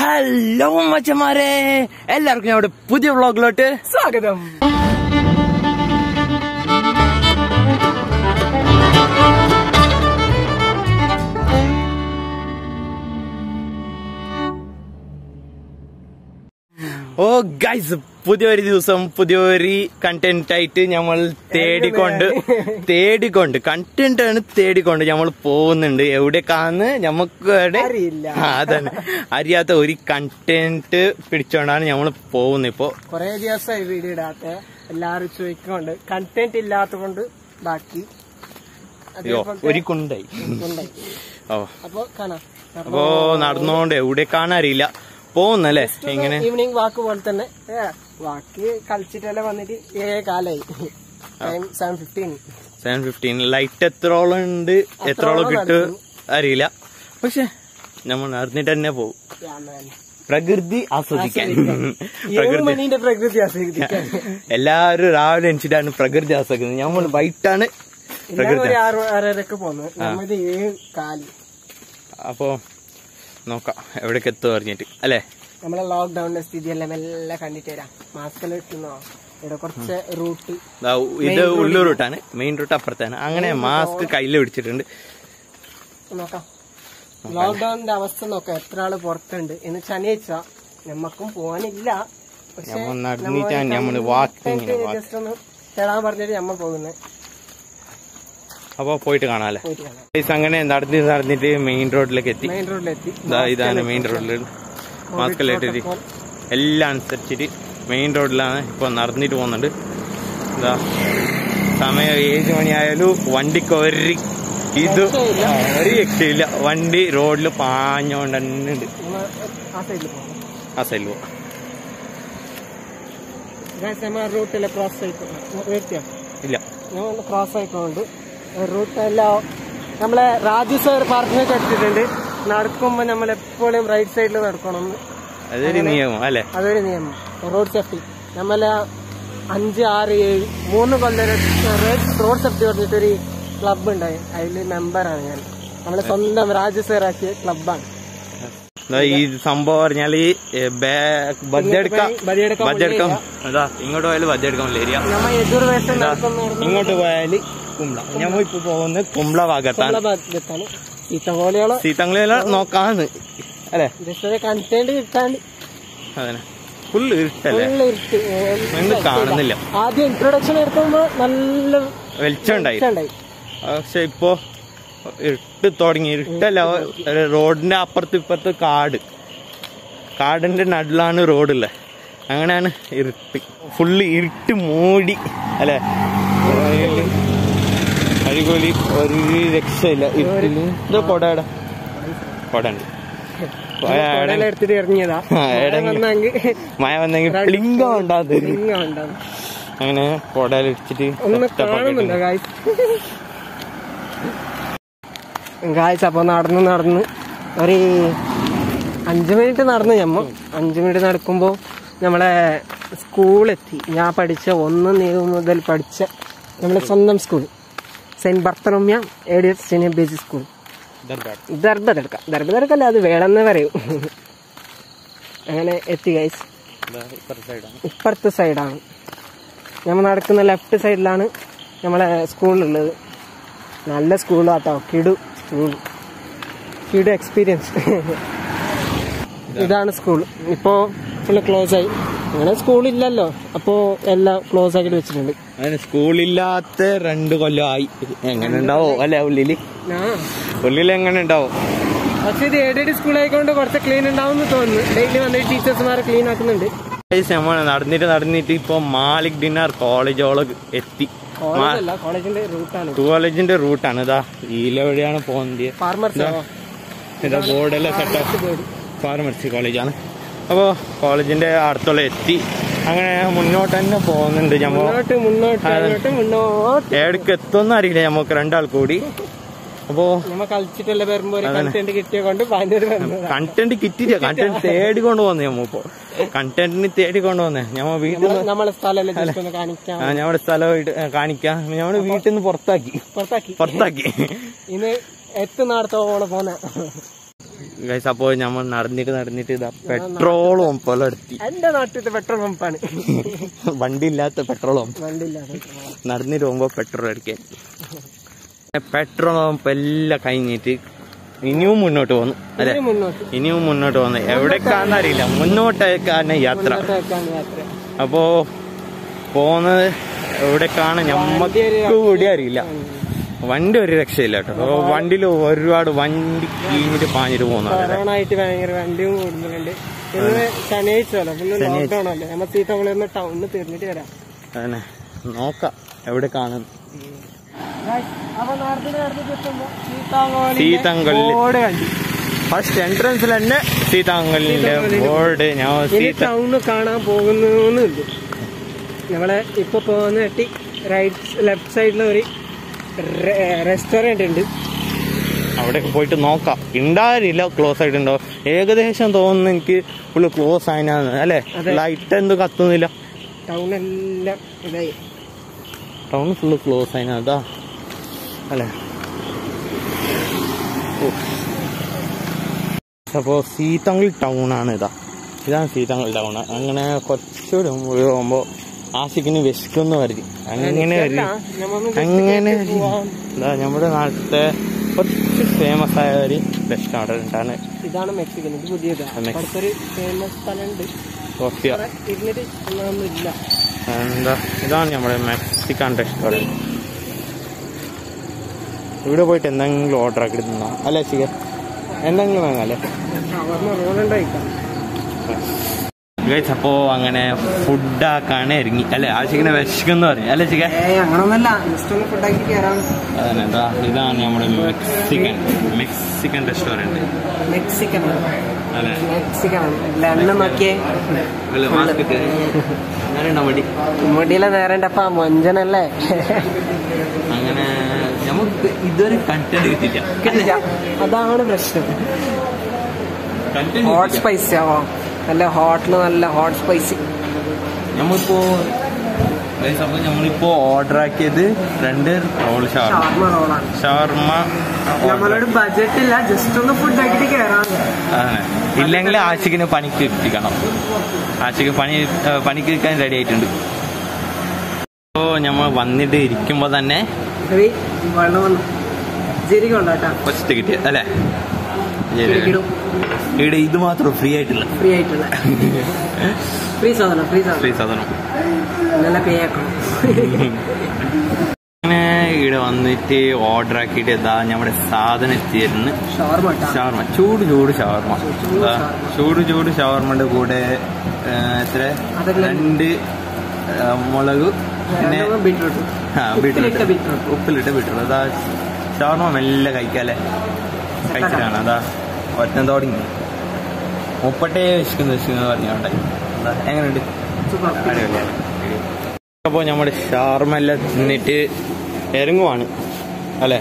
Hello മച്ചന്മാരെ എല്ലാവർക്കും നമ്മുടെ പുതിയ വ്ളോഗിലോട്ട് സ്വാഗതം ഓ ഗൈസ് പുതിയൊരു ദിവസം പുതിയൊരു കണ്ടന്റ് ആയിട്ട് നമ്മൾ തേടിക്കൊണ്ട് തേടിക്കൊണ്ട് കണ്ടന്റ് ആണ് തേടിക്കൊണ്ട് നമ്മൾ പോകുന്നുണ്ട് എവിടേക്കാന്ന് നമുക്ക് എവിടെ- അറിയില്ല. ആ, അതന്നെ അറിയാത്ത ഒരു കണ്ടന്റ് പിടിച്ചോണ്ടാണ് നമ്മൾ പോകുന്നത് ഇപ്പോ കൊറേ ദിവസമായി വീഡിയോ ഇടാത്ത എല്ലാരും ചോദിക്കുന്നുണ്ട് കണ്ടന്റ് ഇല്ലാത്ത കൊണ്ട് ബാക്കി അയ്യോ ഒരു കുണ്ടായി ഉണ്ടായി ഓ അപ്പൊ കാണാം അപ്പോ നടന്നോണ്ട് എവിടേക്കാണ് അറിയില്ല പോകുന്നല്ലേ ഇങ്ങനെ ഈവനിങ് വാക്ക് പോലെ തന്നെ ഏ, വാക്ക് കളിച്ചിട്ടെല്ലാം വന്നിട്ട് ഏഴ് കാലായി time seven fifteen seven fifteen light എത്രോളം ഉണ്ട് എത്രോളം കിട്ടും അറിയില്ല പക്ഷെ നമ്മൾ നടന്നിട്ട് തന്നെ പോകും പ്രകൃതി ആസ്വദിക്കാൻ ഏഴ് പ്രകൃതി മണീന്റെ പ്രകൃതി ആസ്വദിക്കാൻ എല്ലാവരും രാവിലെ എണിച്ചിട്ടാണ് പ്രകൃതി ആസ്വദിക്കുന്നത് നമ്മൾ വൈകിട്ടാണ് എല്ലാവരും ഒരു ആറ് ആറരക്ക് പോന്നു നമ്മത് ഏഴ് കാല് അപ്പോ നോക്കാം എവിടേക്ക് എത്തും പറഞ്ഞിട്ട് അല്ലേ നമ്മളെ ലോക്ക്ഡൌണിന്റെ സ്ഥിതി എല്ലാം എല്ലാം കണ്ടിട്ട് വരാം മാസ്ക് ഇട്ടുന്നോ ഇവിടെ കുറച്ച് റൂട്ട് ദാ ഇത് ഉള്ളൂർ റൂട്ടാണ് മെയിൻ റൂട്ട് അപ്പുറത്താണ് അങ്ങനെ മാസ്ക് കയ്യിൽ പിടിച്ചിട്ടുണ്ട് നോക്കാം ലോക്ക്ഡൌണിന്റെ അവസ്ഥ നോക്കാം എത്ര ആള് പുറത്തുണ്ട് ഇന്ന് ശനിയാഴ്ച നമ്മക്കും പോവാനില്ല പക്ഷെ നമ്മൾ നടന്നിട്ടാണ് നമ്മൾ വാക്കിങ്ങനെ ജസ്റ്റ് ഒന്ന് തേടാൻ പറഞ്ഞിട്ട് നമ്മ പോകുന്നത് അപ്പൊ പോയിട്ട് കാണാല്ലേ പോയിട്ട് കാണാം Guys, അങ്ങനെ നടന്ന് നടന്നിട്ട് മെയിൻ റോഡിലേക്ക് എത്തി മെയിൻ റോഡിലെത്തി ദാ ഇതാണ് മെയിൻ റോഡിൽ മാസ്കെല്ലാം ഇട്ടിട്ട് എല്ലാം അനുസരിച്ചിട്ട് മെയിൻ റോഡിലാണ് ഇപ്പൊ നടന്നിട്ട് പോകുന്നുണ്ട് ഇതാ സമയം ഏഴ് മണിയായാലും വണ്ടിക്ക് ഒരു ഇത് ആ, ഒരു രക്ഷയില്ല വണ്ടി റോഡിൽ പാഞ്ഞോണ്ട് തന്നെ ഉണ്ട് നമ്മ ആ സൈഡിൽ പോകാം ആ സൈഡിൽ പോവാം നമ്മ റൂട്ടിലെ ക്രോസ് ആയിട്ട് വ്യക്തിയാ ഇല്ല ഞങ്ങൾ ക്രോസ് ആയിട്ടുണ്ട് റൂട്ട് എല്ലാം നമ്മളെ രാജു സാർ പറഞ്ഞൊക്കെ എടുത്തിട്ടുണ്ട് നടക്കുമ്പോ നമ്മൾ എപ്പോഴും റൈറ്റ് സൈഡിൽ നടക്കണം അതൊരു നിയമം അല്ലെ അതൊരു നിയമം റോഡ് സേഫ്റ്റി നമ്മളെ അഞ്ച് ആറ് ഏഴ് മൂന്ന് കൊല്ലം റോഡ് സേഫ്റ്റി പറഞ്ഞിട്ടൊരു ക്ലബ് ഉണ്ടായി അതിൽ മെമ്പറാണ് ഞാൻ നമ്മളെ സ്വന്തം രാജു സാർ ആക്കിയ ക്ലബാണ് ദാ ഈ സംഭവം പറഞ്ഞാല് ബജ് എടുക്കാം ബലിയെടുക്കാൻ ബജ് എടുക്കാം അതാ ഇങ്ങോട്ട് പോയാലും ബജ് എടുക്കാൻ ഏരിയ നമ്മ എതിർ വേഷം നടക്കുന്ന ഇങ്ങോട്ട് പോയാല് കുമ്പള ഞമ്മ ഇപ്പൊ പോകുന്നത് കുമ്പള ഭാഗത്താണ് ഭാഗത്താണ് ഈത്തങ്കോളിയോളം സീതങ്ങളെല്ലാം നോക്കാന്ന് അല്ലെ ജസ്റ്റ് ഒരു കണ്ടന്റ് കിട്ടാണ്ട് അതന്നെ ഫുള്ള് ഇരുട്ടല്ലേ full ഇരുട്ട്. ഒന്നും കാണുന്നില്ല ആദ്യം ഇൻട്രൊഡക്ഷൻ എടുക്കുമ്പോ നല്ല വെളിച്ചം ഉണ്ടായി ഉണ്ടായി പക്ഷെ ഇപ്പൊ ഇരുട്ട് തുടങ്ങി ഇരുട്ടല്ല ഒരു റോഡിന്റെ അപ്പുറത്ത് ഇപ്പുറത്ത് കാട് കാടിന്റെ നടുലാണ് റോഡുള്ളത് അങ്ങനെയാണ് ഇരുട്ട് ഫുള്ള് ഇരുട്ട് മൂടി അല്ലെ അടിപൊളി ഒരു രക്ഷയില്ല ഇരുട്ടില് ഇത് കൊടയുടെ കൊട ഉണ്ട് കൊടയെല്ലാം എടുത്തിട്ട് ഇറങ്ങിയതാ ആ, എടങ്ങി. വന്നെങ്കിൽ മഴ വന്നെങ്കിൽ പ്ലിങ്ക ഉണ്ടാകും ഉണ്ടാവും അങ്ങനെ കൊടയിൽ ഇടിച്ചിട്ട് ഒന്ന് setup ആക്കിയിട്ടുണ്ട്. കാണുന്നുണ്ടോ ഗായ്സ് ഗായ്സ് അപ്പൊ നടന്ന് നടന്ന് ഒരു അഞ്ചു മിനിറ്റ് നടന്നു ഞമ്മ അഞ്ചു മിനിറ്റ് നടക്കുമ്പോ നമ്മളെ സ്കൂളെത്തി ഞാൻ പഠിച്ച ഒന്ന് നീവ് മുതൽ പഠിച്ച നമ്മളെ സ്വന്തം school saint Bartholomew aided senior basic school ദർബാർ. ദർബതെടുക്ക ദർബതെടുക്കല്ല അത് വേണമെന്ന് പറയൂ അങ്ങനെ എത്തി ഗൈസ് ഇതാ ഇപ്പുറത്തെ side ആണ്. ഇപ്പുറത്തെ സൈഡാണ് നമ്മൾ നടക്കുന്ന ലെഫ്റ്റ് സൈഡിലാണ് നമ്മളെ സ്കൂളുള്ളത് നല്ല സ്കൂളാട്ടോ കിടു സ്കൂൾ കിടു എക്സ്പീരിയൻസ് ഇതാണ് സ്കൂൾ ഇപ്പോ ഫുള്ള് ക്ലോസ് ആയി അങ്ങനെ സ്കൂളില്ലല്ലോ അപ്പോ എല്ലാം ക്ലോസ് ആക്കിട്ട് വെച്ചിട്ടുണ്ട് അതിന് സ്കൂളില്ലാത്ത രണ്ട് കൊല്ലമായി എങ്ങനെ ഉണ്ടാവോ അല്ലെ ഉള്ളില് ഉള്ളിൽ എങ്ങനെ ഉണ്ടാവും പക്ഷെ ഇത് എയ്ഡഡ് സ്കൂൾ ആയിക്കൊണ്ട് കുറച്ച് ക്ലീൻ ഉണ്ടാവും എന്ന് തോന്നുന്നു ഡെയിലി വന്നിട്ട് ടീച്ചേഴ്സ്മാരെ ക്ലീൻ ആക്കുന്നുണ്ട് നമ്മൾ നടന്നിട്ട് നടന്നിട്ട് ഇപ്പൊ മാലിക് ഡിന്നർ കോളേജോളം എത്തി കോളേജല്ല കോളേജിന്റെ റൂട്ടാണ് കോളേജിന്റെ റൂട്ടാണ് ഇതാ ഈലെവിടെയാണ് പോകുന്നത് ഫാർമർസ് ഇതാ ബോർഡെല്ലാം സെറ്റ് ഫാർമസി കോളേജാണ് അപ്പോ കോളേജിന്റെ അടുത്തുള്ള എത്തി അങ്ങനെ മുന്നോട്ട് തന്നെ പോകുന്നുണ്ട് ഞമ്മ മുന്നോട്ട് മുന്നോട്ട് അങ്ങോട്ട് മുന്നോട്ട് എവിടേക്ക് എത്തുമെന്ന് അറിയില്ല നമുക്ക് രണ്ടാൾ കൂടി അപ്പോ നമ്മ കളിച്ചിട്ടല്ലേ വരുമ്പോ ഒരു കണ്ടന്റ് കിട്ടിയ കൊണ്ട് പാഞ്ഞത് വന്നത് കണ്ടന്റ് കിട്ടിയില്ല കണ്ടന്റ് തേടിക്കൊണ്ട് വന്നേ നമ്മ ഇപ്പൊ കണ്ടന്റിന് തേടിക്കൊണ്ട് വന്നേ ഞമ്മ വീട്ടിൽ നിന്ന് നമ്മളെ സ്ഥലമല്ലേ ജസ്റ്റ് ഒന്ന് കാണിക്കാം ആ, ഞമ്മടെ സ്ഥലമായിട്ട് ആ, കാണിക്കാം ഞമ്മടെ വീട്ടിൽ നിന്ന് പുറത്താക്കി പുറത്താക്കി പുറത്താക്കി ഇന്ന് എത്തുന്നിടത്തോളം പോന്ന ഗൈസ് അപ്പോൾ നമ്മൾ നടന്നിട്ട് നടന്നിട്ട് ഇതാ പെട്രോൾ പമ്പ് പോലെ എടുത്തി എന്റെ നാട്ടിലത്തെ പെട്രോൾ പമ്പാണ് വണ്ടി ഇല്ലാത്ത പെട്രോൾ പമ്പ് വണ്ടിയില്ലാതെ നടന്നിട്ട് പോകുമ്പോ പെട്രോൾ അടിക്കാൻ പെട്രോൾ പമ്പ് എല്ലാം കഴിഞ്ഞിട്ട് ഇനിയും മുന്നോട്ട് പോകുന്നു അല്ലെ ഇനി മുന്നോട്ട് ഇനിയും മുന്നോട്ട് പോകുന്നു എവിടേക്കാന്ന് അറിയില്ല മുന്നോട്ടേക്കാണ് യാത്ര മുന്നോട്ടേക്കാണ് യാത്ര അപ്പോ പോകുന്നത് എവിടേക്കാണ് ഞമ്മക്ക് കൂടി അറിയില്ല വണ്ടി ഒരു രക്ഷയില്ല കേട്ടോ വണ്ടിയിൽ ഒരുപാട് വണ്ടി കീഞ്ഞിട്ട് പാഞ്ഞിട്ട് പോകുന്നത് കൊറോണ ആയിട്ട് ഭയങ്കര വണ്ടിയും കൂടുന്നുണ്ട് ഇന്ന് ശനിയാഴ്ച അല്ല പിന്നെ ലോക്ക്ഡൌൺ അല്ലേ നമ്മൾ സീതകുളന്ന് ടൗണിൽ തീർന്നിട്ട് വരാം അതന്നെ നോക്കാം എവിടെ കാണുന്നു അപ്പൊ നടന്നിട്ട് നടന്നിട്ട് എത്തുമ്പോ സീതാങ്കോളി സീതാങ്കോളി. ബോർഡ് കണ്ടു ഫസ്റ്റ് എൻട്രൻസിൽ തന്നെ സീതാങ്കലിന്റെ ബോർഡ് ഞാൻ ഇനി സീത ടൗണ് കാണാൻ പോകുന്നുണ്ട് നമ്മളെ ഇപ്പൊ പോകുന്ന വെട്ടി റൈറ്റ് ലെഫ്റ്റ് സൈഡിൽ ഒരു റെസ്റ്റോറന്റ് ഉണ്ട് അവിടെയൊക്കെ പോയിട്ട് നോക്കാം ഉണ്ടാവില്ല ക്ലോസ് ആയിട്ടുണ്ടോ ഏകദേശം തോന്നുന്നു എനിക്ക് ഫുള്ള് ക്ലോസ് ആയിനാന്ന് അല്ലെ അതെ. ലൈറ്റ് എന്തും കത്തുന്നില്ല ടൗൺ എല്ലാം ഇതായി ടൗൺ ഫുള്ള് ക്ലോസ് ആയിനാ അതാ അല്ലെ അപ്പോ സീതങ്കിൽ ടൗൺ ആണ് ഇതാ ഇതാണ് സീതങ്ങൾ ടൗൺ അങ്ങനെ കുറച്ചുകൂടി മുകളിൽ പോകുമ്പോ ആശിക്കിന് വിശക്കുന്നു കരുതി അങ്ങനെ ഒരു അങ്ങനെ ഒരു- ഇതാ നമ്മുടെ നാട്ടിലത്തെ കുറച്ച് ഫേമസ് ആയ ഒരു റെസ്റ്റോറൻ്റ് ആണ് ഇതാണ് മെക്സിക്കൻ ഇത് പുതിയതാണ് മെക്സ്- അടുത്തൊരു ഫേമസ് സ്ഥലമുണ്ട് സോഫിയ അവിടെ ഇരുന്നിട്ട് ഒന്നും ഇല്ല എന്താ ഇതാണ് നമ്മുടെ മെക്സിക്കൻ റെസ്റ്റോറൻറ്റ് ഇവിടെ പോയിട്ട് എന്തെങ്കിലും ഓർഡർ ആക്കി തിന്നോ അല്ലേ ചിക്കൻ എന്തെങ്കിലും വാങ്ങാം അല്ലേ ഷവർമ്മ റോളുണ്ടായിക്കാം ഗൈസ് അപ്പോ അങ്ങനെ ഫുഡാക്കാണ് ഇറങ്ങി അല്ലെ ആശിക്കിനെ വിശക്കുന്നു പറഞ്ഞു അല്ലേ ചിക്കൻ ഏയ് അങ്ങനൊന്നല്ല ജസ്റ്റ് ഒന്ന് ഫുഡാക്കി കയറാം അതന്നെ ഇതാ ഇതാണ് നമ്മുടെ മെക്സിക്കൻ മെക്സിക്കൻ റെസ്റ്റോറൻറ്റ് മെക്സിക്കൻ അല്ലേ മെക്സിക്കൻ ഇല്ല എണ്ണ നോക്കിയേ അല്ല മാസ്ക് ഇട്ട് അങ്ങനെ ഉണ്ടാ മടി മുടിയിലെ നേരണ്ടപ്പാ മൊഞ്ചനല്ലേ അങ്ങനെ നമുക്ക് ഇതുവരെ കണ്ടന്റ് കിട്ടില്ല അതാണ് പ്രശ്നം കണ്ടന്റ് ഹോട്ട് സ്പൈസി ആവോ നല്ല ഹോട്ടില് നല്ല ഹോട്ട് സ്പൈസി നമ്മളിപ്പോ guys, അപ്പൊ നമ്മളിപ്പോ ഓർഡർ ആക്കിയത് രണ്ട് റോൾ ഷവർമ ഷവർമ റോളാണ് ഷവർമ നമ്മളോട് ബഡ്ജറ്റ് ഇല്ല ജസ്റ്റ് ഒന്ന് ഫുഡ് ആക്കിട്ട് കയറാൻ ഇല്ലെങ്കിൽ ആശിക്കിന് പണിക്ക് എത്തിക്കണം ആശിക്ക് പണി ഏ, പണിക്ക് നിൽക്കാൻ റെഡി ആയിട്ടുണ്ട് അപ്പോ നമ്മൾ വന്നിട്ട് ഇരിക്കുമ്പോ തന്നെ വെള്ളം വന്നു ജിരിക ഉണ്ടാട്ടാ ഫസ്റ്റ് കിട്ടിയ അല്ലേ കിടുകിടും. ഇവിടെ ഇത് മാത്രം ഫ്രീ ആയിട്ടില്ല ഫ്രീ ആയിട്ടുള്ള ഫ്രീ സാധനം ഫ്രീ സാധനം ഫ്രീ സാധനം നല്ല പേ ആക്കണം അങ്ങനെ ഇവിടെ വന്നിട്ട് ഓർഡർ ആക്കിയിട്ട് ഇതാ നമ്മുടെ സാധനം എത്തിയിരുന്നു ഷവർമ ഇട്ടാ. ഷവർമ ചൂട് ചൂട് ഷവർമ ചൂട് ഇതാ, ഷവർമ. ചൂട് ചൂട് ഷവർമയുടെ കൂടെ ഏ, എത്ര അതെല്ലാം രണ്ട് ഏ, മുളക് പിന്നെ രണ്ടും ബീറ്റ്റൂട്ട് ആ, ഉപ്പിലിട്ട ബീട്രൂട്ട് ബീറ്റ്റൂട്ട് ഉപ്പിലിട്ട് ബീട്രൂട്ട് അതാ ഷവർമ മെല്ലെ കഴിക്കാല്ലേ കഴിച്ചിട്ടാണ് അതാ ഒറ്റം തുടങ്ങി മുപ്പട്ടേ വിശക്കുന്നു വിശക്കുന്നു പറഞ്ഞോട്ടെ അതാ എങ്ങനെയുണ്ട് സൂപ്പർ അടിപൊളിയാണ് അപ്പോൾ നമ്മുടെ ഷവർമെല്ലാം തിന്നിട്ട് ഇറങ്ങുവാണ് അല്ലേ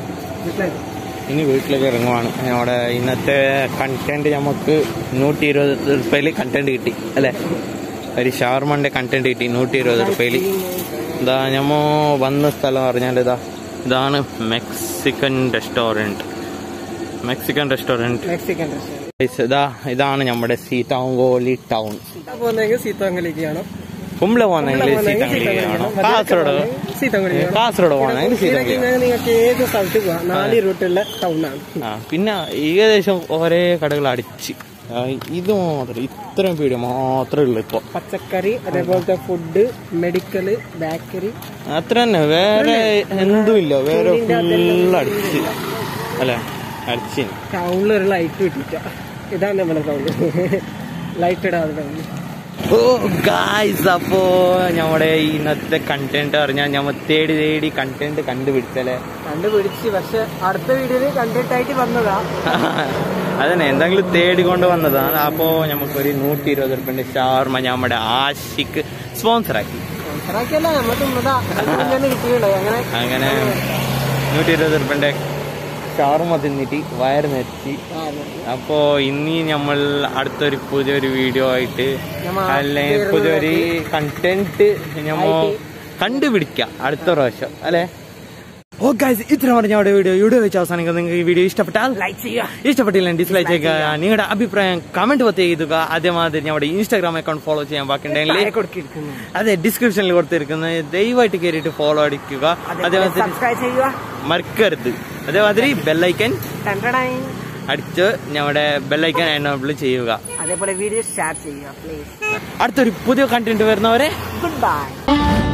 ഇനി വീട്ടിലേക്ക് ഇറങ്ങുവാണ് നമ്മുടെ ഇന്നത്തെ കണ്ടന്റ് നമുക്ക് നൂറ്റി ഇരുപത് റുപ്യയിൽ കണ്ടന്റ് കിട്ടി അല്ലേ ഒരു ഷവർമന്റെ കണ്ടന്റ് കിട്ടി നൂറ്റി ഇരുപത് റുപ്യയിൽ ഇതാ ഞമ്മ വന്ന സ്ഥലം പറഞ്ഞാൽ ഇതാ ഇതാണ് Mexican restaurant Mexican restaurant Mexican restaurant ഇതാ ഇതാണ് നമ്മുടെ സീതാങ്കോലി ടൗൺ പോകുന്നെങ്കിൽ സീതാങ്കലിക്കാണ് കുമ്പള പോകുന്നെങ്കിൽ സീതാങ്കോലിയാണോ കാസർഗോഡ് സീതാങ്കലിക്കാണ് കാസർഗോഡ് പോകുന്നെങ്കിൽ സീതാങ്കോലി നിങ്ങൾക്ക് ഏത് സ്ഥലത്ത് പോവാം നാല് റൂട്ടുള്ള ടൗണാണ് ആ പിന്നെ ഏകദേശം ഒരേ കടകൾ അടിച്ച് ആ, ഇത് മാത്രം ഇത്രയും പീടിയ മാത്രമേ ഉള്ളൂ ഇപ്പൊ പച്ചക്കറി അതേപോലത്തെ ഫുഡ് മെഡിക്കല് ബേക്കറി അത്ര തന്നെ വേറെ എന്തുമില്ല വേറെ ഫുൾ അടിച്ച് അല്ലെ അടിച്ച് ടൗണിൽ ഒരു ലൈറ്റ് കിട്ടിട്ട ഇതാണ് നമ്മുടെ ടൗൺ ലൈറ്റ് ഇടാതെ ടൗൺ ഓ ഗായ്സ് അപ്പോ നമ്മുടെ ഇന്നത്തെ കണ്ടന്റ് പറഞ്ഞാൽ ഞമ്മ തേടി തേടി കണ്ടന്റ് കണ്ടുപിടിച്ചല്ലേ കണ്ടുപിടിച്ച് പക്ഷെ അടുത്ത വീഡിയോയിൽ കണ്ടിട്ടായിട്ട് വന്നതാ അതന്നെ എന്തെങ്കിലും തേടിക്കൊണ്ട് വന്നതാണ് അപ്പോ നമുക്കൊരു നൂറ്റി ഇരുപത് റുപ്യന്റെ ഷാർമ നമ്മുടെ ആശിക്ക് സ്പോൺസർ ആക്കി സ്പോൺസറാക്കിയല്ല നമ്മൾ തിന്നതാ അങ്ങനെ കിട്ടിയുള്ളൂ അങ്ങനെ അങ്ങനെ നൂറ്റി ഇരുപത് റുപ്യന്റെ ഷാർമ തിന്നിട്ട് വയറ് നെറ്റി ആ, അതെ. അപ്പോ ഇനി നമ്മൾ അടുത്തൊരു പുതിയൊരു വീഡിയോ ആയിട്ട് നമ്മ അല്ലെങ്കിൽ വേറൊരു പുതിയൊരു കണ്ടന്റ് നമ്മ ആയിട്ട് കണ്ടുപിടിക്കാം അടുത്ത പ്രാവശ്യം അല്ലെ ഓ ഗൈസ് ഇത്ര പറഞ്ഞ അവിടെ വീഡിയോ ഇവിടെ വെച്ച് അവസാനിക്കുന്നത് നിങ്ങൾക്ക് ഈ വീഡിയോ ഇഷ്ടപ്പെട്ടാൽ ലൈക്ക് ചെയ്യുക ഇഷ്ടപ്പെട്ടില്ല ഡിസ്ലൈക്ക് ചെയ്യുക നിങ്ങളുടെ അഭിപ്രായം കമന്റ് പത്ത് എഴുതുക അതേമാതിരി നമ്മുടെ ഇൻസ്റ്റാഗ്രാം അക്കൗണ്ട് ഫോളോ ചെയ്യാൻ ബാക്കിയുണ്ടെങ്കിൽ താഴെ കൊടുക്കിയിരിക്കുന്നു അതെ ഡിസ്ക്രിപ്ഷനിൽ കൊടുത്തിരിക്കുന്നത് ദയവായിട്ട് കയറിയിട്ട് ഫോളോ അടിക്കുക അതേമാതിരി സബ്സ്ക്രൈബ് ചെയ്യുക മറക്കരുത് അതേമാതിരി ബെല്ലൈക്കൻ ടണ്ടടായി. അടിച്ച് നമ്മുടെ ബെല്ലൈക്കൻ എനേബിൾ ചെയ്യുക അതേപോലെ വീഡിയോ ഷെയർ ചെയ്യുക പ്ലീസ് അടുത്തൊരു പുതിയ കണ്ടന്റ് വരുന്നവരെ ഗുഡ് ബൈ